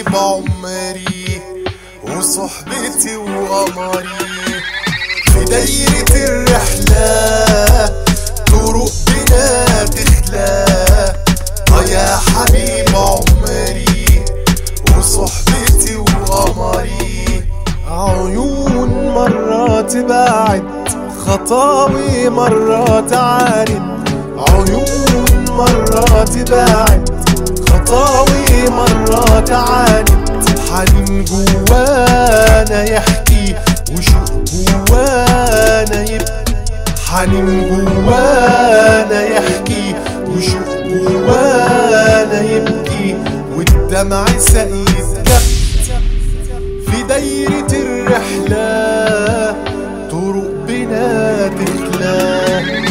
حبيب عمري وصحبتي وقمري في دايرة الرحلة طرق بنا تخلى اه يا حبيب عمري وصحبتي وقمري عيون مرة تبعد خطاوي مرة تعاند عيون مرة تبعد خطاوي مرة تعاند حنين جوانا يحكي وشوق جوانا يبكي حنين جوانا يحكي وشوق جوانا يبكي والدمع سقيت كف في دايرة الرحلة طرق بنا تخلى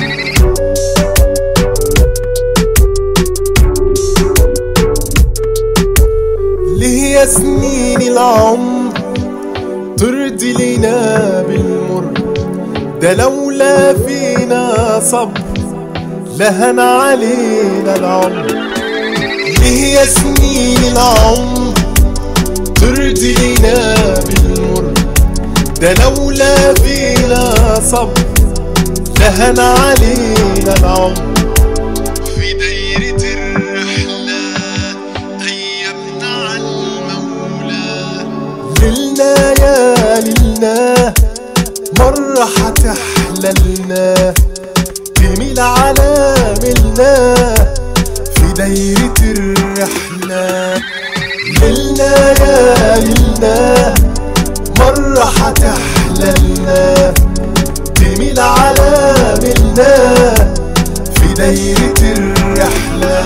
ليه يا سنين العمر ترضي لينا بالمر ده لولا فينا صبر لهن علينا العمر ليه يا سنين العمر ترضي لينا بالمر ده لولا فينا صبر لهن علينا العمر في دايرة الرحلة أيامنا على المولى ليلنا يا ليلنا مرة حتحللنا جميل على ملنا في دايرة الرحلة ليلنا يا ليلنا مرة حتحللنا جميل على ملنا في دايرة الرحلة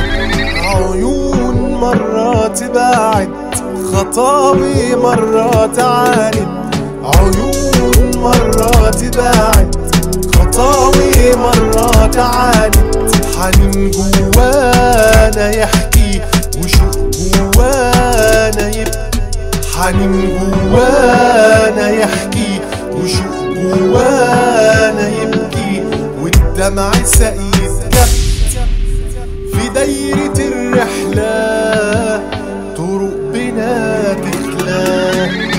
عيون مرة تبعد خطاوي مرة تعاند عيون مرة تبعد خطاوي مرة تعاند حنين جوانا يحكي وشوق جوانا يبكي حنين جوانا يحكي وشوق جوانا يبكي والدمع سقيت كف في دايرة الرحلة طرق بنا تخلى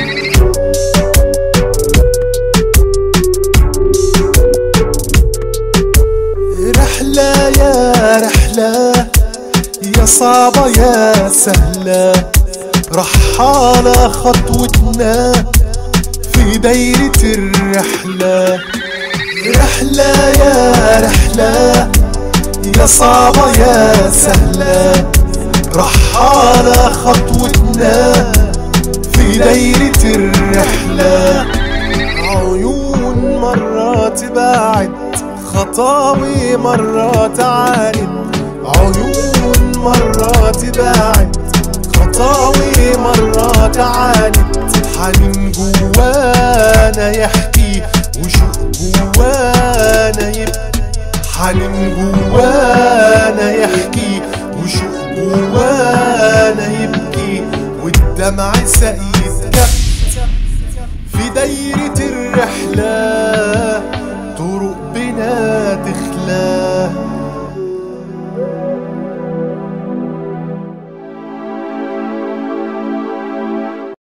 رحلة يا رحلة يا صعبة يا سهلة رحالة خطوتنا في دايرة الرحلة رحلة يا رحلة يا صعبة يا سهلة رحالة خطوتنا في دايرة الرحلة عيون مرة تبعد خطاوي مرة تعاند عيون مرة تبعد خطاوي مرة تعاند حنين جوانا يحكي وشوق جوانا يبكي حنين جوانا يحكي وشوق جوانا يبكي والدمع سقيت كف في دايرة الرحلة